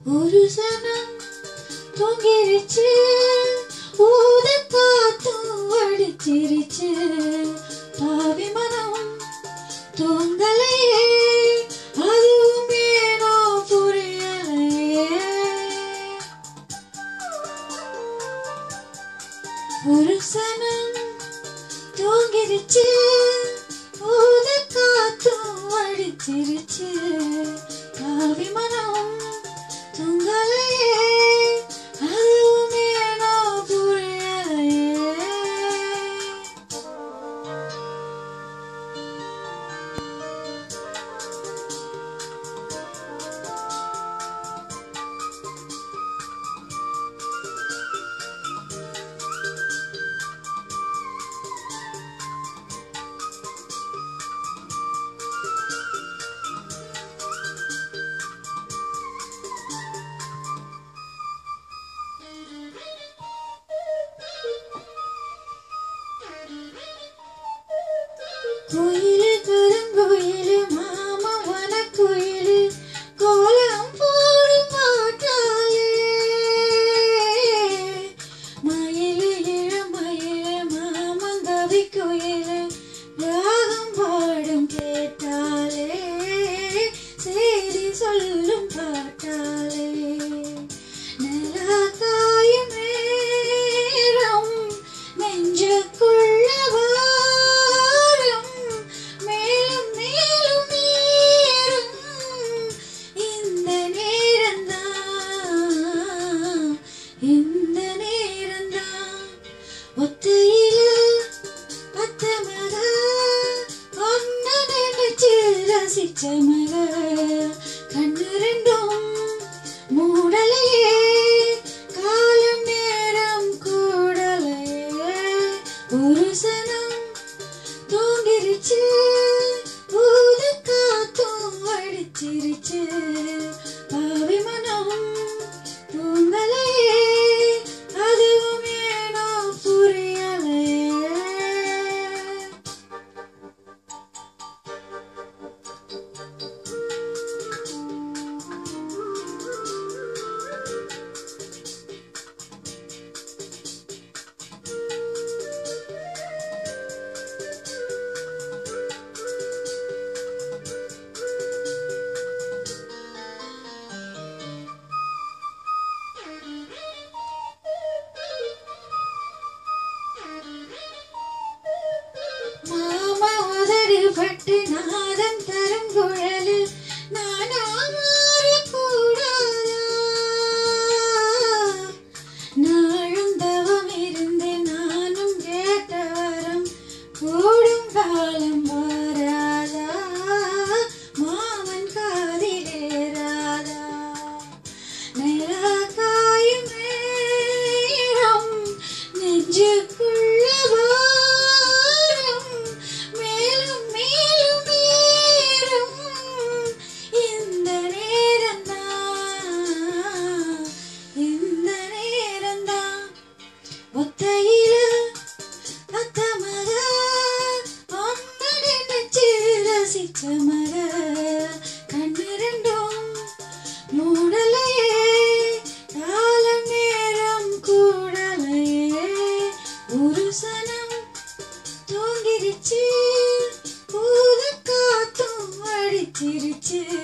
ஒரு சனம் தூங்கிருச்சு ஊத காத்தும் அடிச்சிருச்சு பாவி மனம் தூங்கலையே அதுவும் ஏனோ புரியலையே ஒரு சனம் தூங்கிருச்சு ஊத காத்தும் அடிச்சிருச்சு பாவி மனம் தூங்கலையே அதுவும் ஏனோ புரியலையே குயிலு கருங்குயிலு மாமா வனக்குயிலு கோலம் போடும் பாட்டாலே மயிலு இளமயிலு மாமங்கவி குயிலு ராகம் பாடும் கேட்டாலே செய்தி சொல்லும் பாட்டாலே நிலா காயும் நேரம் நெஞ்சுக்குள்ள வாரம் மேலும் மேலும் நேரம் இந்த நேரம்தான் இந்த நேரம்தான் ஒத்தையில பத்த மக ஒன்ன நினைச்சு ரசிச்ச மக கண்ணு ரெண்டும் மூடலையே காலம் நேரம் கூடலையே ஒரு சனம் தூங்கிருச்சு ஊத காத்தும் அடிச்சிருச்சு பாவி மனம் தூங்கலையே அதுவும் ஏனோ புரியலையே மாமா உதடு பட்டு நாதம் தரும் குழலு நானா மாறக்கூடாதா நாளும் தவம் இருந்து நானும் கேட்ட வரம் கூடும் காலம் வராதா மாமன் காதிலேராதா நிலா காயும் நேரம் நெஞ்சுக்குள்ள வாரம் மேலும் மேலும் ஏறும் இந்த நேரம்தான் இந்த நேரம்தான் ஒத்தையில அத்த மக ஒன்ன நினைச்சு ரசிச்ச மக கண்ணு ரெண்டும் மூடலையே காலம் நேரம் கூடலையே ஒரு சனம் தூங்கிருச்சு ஊத காத்தும் அடிச்சிருச்சு